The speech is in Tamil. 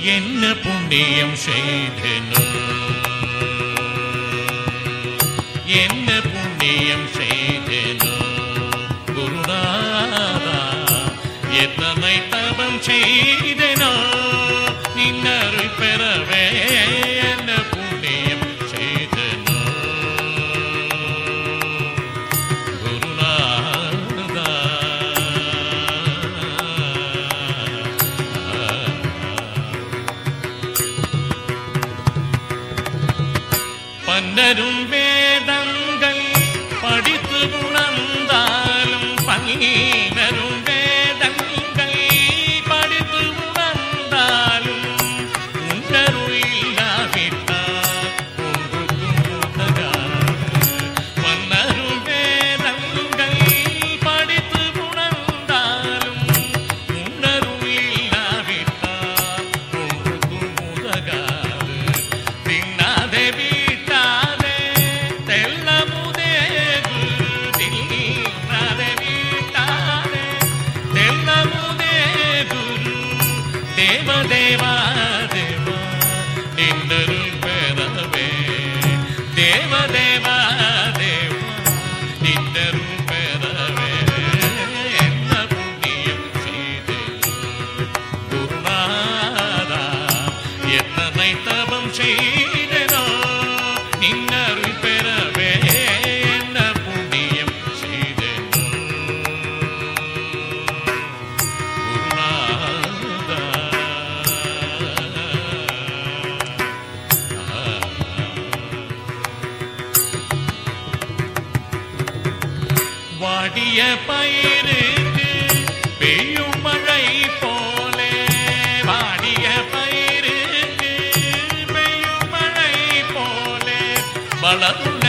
என்ன புண்ணியம் செய்தனோ என்ன புண்ணியம் செய்தனோ குருநாதா எத்தனை தவம் செய்தனோ நின்னருள் பெறவே என்ன புண்ணியம் செய்தனோ குருநாதா பன்னரும் வேதங்கள் படித்து உணர்ந்தாலும் பன்னரும் வேதங்கள் படித்து உணர்ந்தாலும் உன்னருள் இல்லாவிட்டால் ஒன்றுக்கும் உதகாது. பன்னரும் வேதங்கள் படித்து உணர்ந்தாலும் உன்னருள் இல்லாவிட்டால் ஒன்றுக்கும் உதகாது. தின்னாதே வீட்டாதே தெல்லமுதேகு தின்னாதே வீட்டாதே தெல்லமுதேகு தேவ தேவா தேவா நின்னருள் பெறவே தேவ தேவா தேவா நின்னருள் பெறவே என்ன புண்ணியம் செய்தேன் குருநாதா எத்தனை தவம் செய்தனோ நின்னருள் பெறவே என்ன புண்ணியம் செய்தனோ குருநாதா வாடிய பயிருக்கு பெய்யும் மழை போலே வாடிய பயிருக்கு பெய்யும் மழை போலே வளர்ந்த